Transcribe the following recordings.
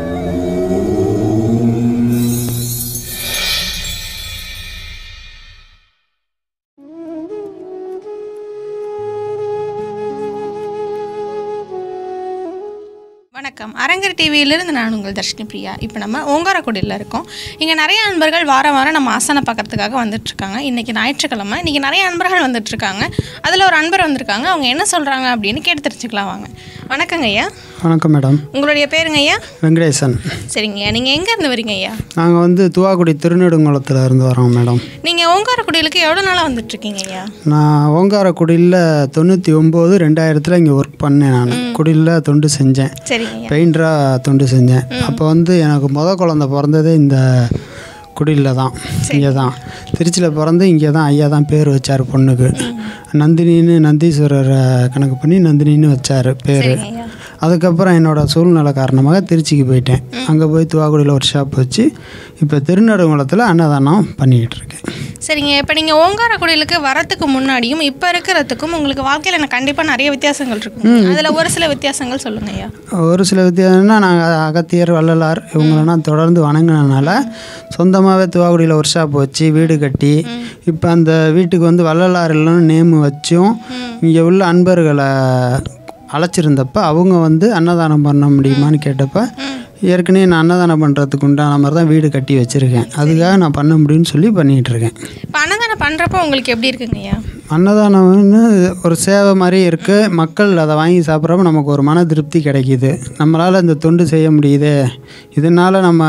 வணக்கம் அரங்கர் டிவியிலிருந்து நான் உங்கள் தர்ஷினி பிரியா இப்போ நம்ம ஓங்காரக்குடியில் இருக்கோம் இங்கே நிறைய நண்பர்கள் வாரம் வாரம் நம்ம ஆசனை பார்க்கறதுக்காக வந்துட்டுருக்காங்க இன்றைக்கி ஞாயிற்றுக்கிழமை இன்றைக்கி நிறைய நண்பர்கள் வந்துட்டுருக்காங்க அதில் ஒரு அன்பர் வந்திருக்காங்க அவங்க என்ன சொல்கிறாங்க அப்படின்னு கேட்டு தெரிஞ்சுக்கலாம் வாங்க வணக்கங்க ஐயா வணக்கம் மேடம் உங்களுடைய பேருங்க ஐயா வெங்கடேசன் சரிங்க ஐயா நீங்கள் எங்கேருந்து வரீங்க ஐயா நாங்கள் வந்து துவாக்குடி திருநெடுங்குளத்தில் இருந்து வரோம் மேடம் நீங்கள் ஓங்காரக்குடியிலுக்கு எவ்வளோ நாளாக வந்துட்டுருக்கீங்க ஐயா நான் ஓங்காரக்குடியில் தொண்ணூற்றி ஒம்பது ரெண்டாயிரத்தில் இங்கே ஒர்க் பண்ணேன் நான் குடியில் தொண்டு செஞ்சேன் சரிங்க ஐயா பெயிண்டராக தொண்டு செஞ்சேன் அப்போ வந்து எனக்கு முத குழந்த பிறந்ததே இந்த குடியில் தான் இங்கே தான் திருச்சியில் பிறந்து இங்கே தான் ஐயா தான் பேர் வச்சார் பொண்ணுக்கு நந்தினின்னு நந்தீஸ்வரரை கணக்கு பண்ணி நந்தினின்னு வச்சார் பேர் சரிங்க ஐயா அதுக்கப்புறம் என்னோட சூழ்நிலை காரணமாக திருச்சிக்கு போயிட்டேன் அங்கே போய் துவாக்குடியில் ஒரு ஷாப் வச்சு இப்போ திருநெடுங்குளத்தில் அன்னதானம் பண்ணிக்கிட்டு இருக்கேன் சரிங்க இப்போ நீங்கள் ஓங்காரக்குடியிலுக்கு வரத்துக்கு முன்னாடியும் இப்போ இருக்கிறதுக்கும் உங்களுக்கு வாழ்க்கையில் எனக்கு கண்டிப்பாக நிறைய வித்தியாசங்கள் இருக்கும் அதில் ஒரு சில வித்தியாசங்கள் சொல்லுங்க ஐயா ஒரு சில வித்தியாசம்னா நாங்கள் அகத்தியர் வள்ளலார் இவங்களெல்லாம் தொடர்ந்து வணங்கினதுனால சொந்தமாகவே துவாக்குடியில் ஒரு ஷாப் வச்சு வீடு கட்டி இப்போ அந்த வீட்டுக்கு வந்து வள்ளலார் இல்லைன்னு நேம் வச்சும் இங்கே உள்ள அன்பர்களை அழைச்சிருந்தப்ப அவங்க வந்து அன்னதானம் பண்ண முடியுமான்னு கேட்டப்ப ஏற்கனவே நான் அன்னதானம் பண்ணுறதுக்கு உண்டான மாதிரி தான் வீடு கட்டி வச்சுருக்கேன் அதுக்காக நான் பண்ண முடியும்னு சொல்லி பண்ணிகிட்டு இருக்கேன் இப்போ அன்னதானம் பண்ணுறப்போ உங்களுக்கு எப்படி இருக்குங்க ஐயா அன்னதானம்னு ஒரு சேவை மாதிரி இருக்குது மக்கள் அதை வாங்கி சாப்பிட்றப்ப நமக்கு ஒரு மன திருப்தி கிடைக்கிது நம்மளால் இந்த தொண்டு செய்ய முடியுதே இதனால் நம்ம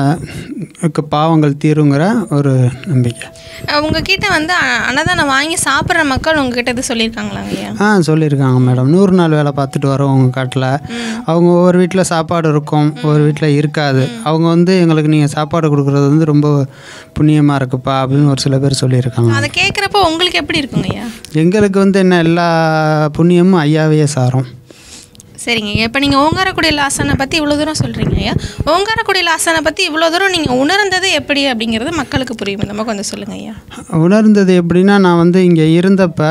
க்கு பாவங்கள் தீருங்கிற ஒரு நம்பிக்கை அஹ் உங்ககிட்ட வந்து அ- அன்னதானம் வாங்கி சாப்பிட்ற மக்கள் உங்ககிட்ட இது சொல்லியிருக்காங்களாங்க ஐயா ஆ சொல்லியிருக்காங்க மேடம் நூறு நாள் வேலை பார்த்துட்டு வரவங்க காட்டில் அவங்க ஒவ்வொரு வீட்டில் சாப்பாடு இருக்கும் ஒவ்வொரு வீட்டில் இருக்காது அவங்க வந்து எங்களுக்கு நீங்கள் சாப்பாடு கொடுக்குறது வந்து ரொம்ப புண்ணியமாக இருக்குப்பா அப்படின்னு ஒரு சில பேர் சொல்லியிருக்காங்க அதை கேட்குறப்போ உங்களுக்கு எப்படி இருக்குங்க ஐயா எங்களுக்கு வந்து என்ன எல்லா புண்ணியமும் ஐயாவையே சாரும் சரிங்க ஐயா இப்போ நீங்கள் ஓங்காரக்குடியில் ஆசனை பற்றி இவ்வளோ தூரம் சொல்கிறீங்க ஐயா ஓங்காரக்குடியில் ஆசனை பற்றி இவ்வளோ தூரம் நீங்கள் உணர்ந்தது எப்படி அப்படிங்கிறது மக்களுக்கு புரியும் இந்த மாதிரி கொஞ்சம் சொல்லுங்க ஐயா உணர்ந்தது எப்படின்னா நான் வந்து இங்கே இருந்தப்ப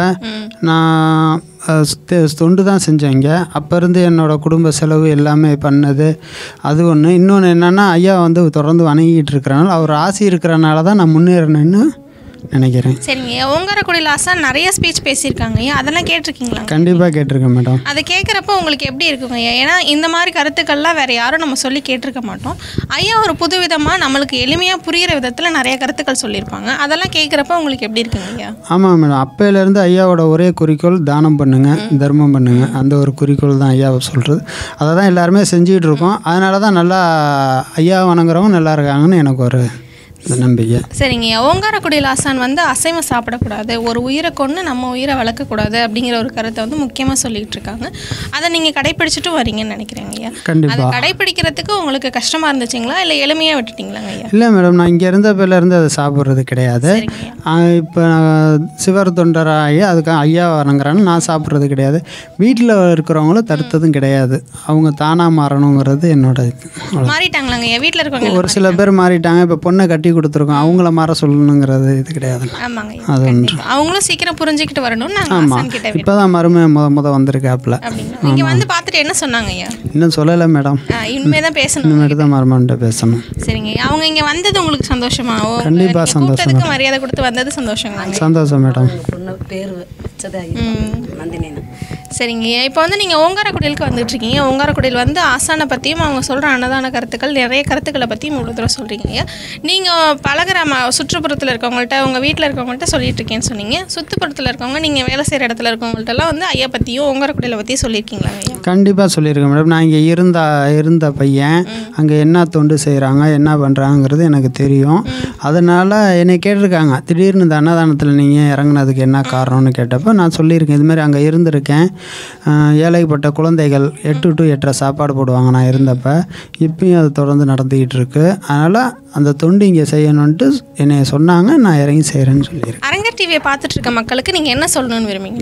நான் அஹ், தெ- தொண்டு தான் செஞ்சேன் இங்கே அப்போ இருந்து என்னோடய குடும்ப செலவு எல்லாமே பண்ணது அது ஒன்று இன்னொன்று என்னென்னா ஐயா வந்து தொடர்ந்து வணங்கிட்டு இருக்கிறனால அவர் ஆசி இருக்கிறனால தான் நான் முன்னேறினேன்னு நினைக்கிறேன் சரிங்க ஐயா ஓங்காரக்குடியில் ஆசான் நிறைய ஸ்பீச் பேசியிருக்காங்க ஐயா அதெல்லாம் கேட்டிருக்கீங்களா கண்டிப்பாக கேட்டிருக்கேன் மேடம் அதை கேட்குறப்போ உங்களுக்கு எப்படி இருக்குங்க ஐயா ஏன்னா இந்த மாதிரி கருத்துக்கள்லாம் வேறு யாரும் நம்ம சொல்லி கேட்டிருக்க மாட்டோம் ஐயா ஒரு புதுவிதமாக நம்மளுக்கு எளிமையாக புரிகிற விதத்தில் நிறைய கருத்துக்கள் சொல்லியிருப்பாங்க அதெல்லாம் கேட்குறப்போ உங்களுக்கு எப்படி இருக்குங்க ஐயா ஆமாம் மேடம் அப்பையிலேருந்து ஐயாவோட ஒரே குறிக்கோள் தானம் பண்ணுங்க தர்மம் பண்ணுங்க அந்த ஒரு குறிக்கோள் தான் ஐயாவை சொல்கிறது அதை தான் எல்லாருமே செஞ்சுக்கிட்டு இருக்கோம் அதனால தான் நல்லா ஐயா வணங்குறவங்க நல்லா இருக்காங்கன்னு எனக்கு ஒரு நம்பிக்கை சரிங்க ஐயா ஓங்காரக்குடியில் ஆசான் வந்து அசைவம் சாப்பிடக்கூடாது ஒரு உயிரை கொண்டு நம்ம உயிரை வளர்க்கக்கூடாது அப்படிங்கிற ஒரு கருத்தை வந்து முக்கியமாக சொல்லிட்டு இருக்காங்க அதை நீங்கள் கடைப்பிடிச்சிட்டு வரீங்கன்னு நினைக்கிறேங்க ஐயா அதை கண்டிப்பாக கடைப்பிடிக்கிறதுக்கு உங்களுக்கு கஷ்டமாக இருந்துச்சுங்களா இல்லை எளிமையாக விட்டுட்டீங்களாங்க ஐயா இல்லை மேடம் நான் இங்கே இருந்தப்பிலேருந்து அதை சாப்பிட்றது கிடையாது சரிங்க ஐயா இப்போ சிவர் தொண்டராகி அதுக்கு ஐயா வணங்குறான்னு நான் சாப்பிட்றது கிடையாது வீட்டில் இருக்கிறவங்களும் தடுத்ததும் கிடையாது அவங்க தானாக மாறணுங்கிறது என்னோட இது. அவ்வளவுதான். மாறிட்டாங்களாங்க ஐயா வீட்டில் இருக்கவங்க ஒரு சில பேர் மாறிட்டாங்க இப்போ பொண்ணை கட்டி கொடுத்துருக்கோம் அவங்கள மாற சொல்லணுங்கிறது இது கிடையாது ஆமாங்க ஐயா அது ஒன்று கண்டிப்பா. அவங்களும் சீக்கிரம் புரிஞ்சுக்கிட்டு வரணும்னு நாங்கள் ஆமாம் ஆசான் கிட்ட இப்போ தான் மருமை முத முத வந்திருக்காப்புல அப்படிங்களா இங்கே வந்து பார்த்துட்டு என்ன சொன்னாங்க ஐயா இன்னும் சொல்லலை மேடம் ஆ, இனிமே தான் பேசணும் இனிமேட்டு தான் மருமன்ட்ட பேசணும் சரிங்க ஐயா. அவங்க இங்கே வந்தது உங்களுக்கு சந்தோஷமா ஓ, கண்டிப்பா நீங்க சந்தோஷம் கூப்பிட்டதுக்கு மரியாதை கொடுத்து வந்தது சந்தோஷங்களாங்க சந்தோஷம் மேடம் பொண்ணு பேர் வச்சதா ம். நந்தினின்னு சரிங்க ஐயா. இப்போ வந்து நீங்கள் ஓங்காரக்குடியிலுக்கு வந்துட்டு இருக்கீங்க ஓங்காரக்குடியில் வந்து ஆசானை பற்றியும் அவங்க சொல்கிற அன்னதான கருத்துக்கள் நிறைய கருத்துக்களை பற்றியும் இவ்வளோ தூரம் சொல்கிறீங்க ஐயா நீங்கள் பழகுற ம சுற்றுப்புறத்தில் இருக்கவங்கள்ட்ட உங்கள் வீட்டில் இருக்கவங்கள்ட்ட சொல்லிட்டு இருக்கேன்னு சொன்னீங்க சுற்றுப்புறத்தில் இருக்கவங்க நீங்கள் வேலை செய்கிற இடத்துல இருக்கவங்கள்ட்டலாம் வந்து ஐயா பற்றியும் ஓங்காரக்குடியில் பற்றியும் சொல்லியிருக்கீங்களா ஐயா கண்டிப்பாக சொல்லியிருக்கேன் மேடம் நான் இங்கே இருந்த இருந்த பையன் அங்கே என்ன தொண்டு செய்கிறாங்க என்ன பண்ணுறாங்கிறது எனக்கு தெரியும் அதனால் என்னை கேட்டிருக்காங்க திடீர்னு இந்த அன்னதானத்தில் நீங்கள் இறங்குனதுக்கு என்ன காரணம்னு கேட்டப்போ நான் சொல்லியிருக்கேன் இதுமாரி அங்கே இருந்திருக்கேன் ஆஹ் ஏழைப்பட்ட குழந்தைகள் எட்டு டு எட்டரை சாப்பாடு போடுவாங்க நான் இருந்தப்ப இப்பயும் அது தொடர்ந்து நடந்துக்கிட்டு இருக்கு அதனால் அந்த தொண்டு இங்கே செய்யணுன்ட்டு என்னை சொன்னாங்க நான் இறங்கி செய்கிறேன்னு சொல்லியிருக்கேன் அரங்கர் டிவியை பார்த்துட்டு இருக்க மக்களுக்கு நீங்கள் என்ன சொல்லணும்னு விரும்புங்க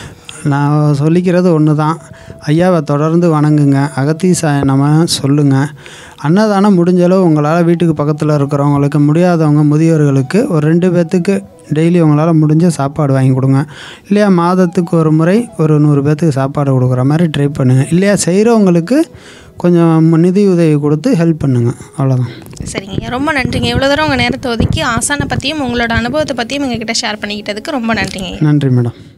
நான் சொல்லிக்கிறது ஒன்று தான் ஐயாவை தொடர்ந்து வணங்குங்க அகத்தீசாய நம்ம சொல்லுங்கள் அன்னதானம் முடிஞ்ச அளவு உங்களால் வீட்டுக்கு பக்கத்தில் இருக்கிறவங்களுக்கு முடியாதவங்க முதியோர்களுக்கு ஒரு ரெண்டு பேர்த்துக்கு டெய்லி உங்களால் முடிஞ்ச சாப்பாடு வாங்கி கொடுங்க இல்லையா மாதத்துக்கு ஒரு முறை ஒரு நூறு பேர்த்துக்கு சாப்பாடு கொடுக்குற மாதிரி ட்ரை பண்ணுங்கள் இல்லையா செய்கிறவங்களுக்கு கொஞ்சம் நிதி உதவி கொடுத்து ஹெல்ப் பண்ணுங்க அவ்வளோதான் சரிங்க ரொம்ப நன்றிங்க இவ்வளோ தூரம் உங்கள் நேரத்தை ஒதுக்கி ஆசானை பற்றியும் உங்களோட அனுபவத்தை பற்றியும் எங்ககிட்ட ஷேர் பண்ணிக்கிட்டதுக்கு ரொம்ப நன்றிங்க நன்றி மேடம்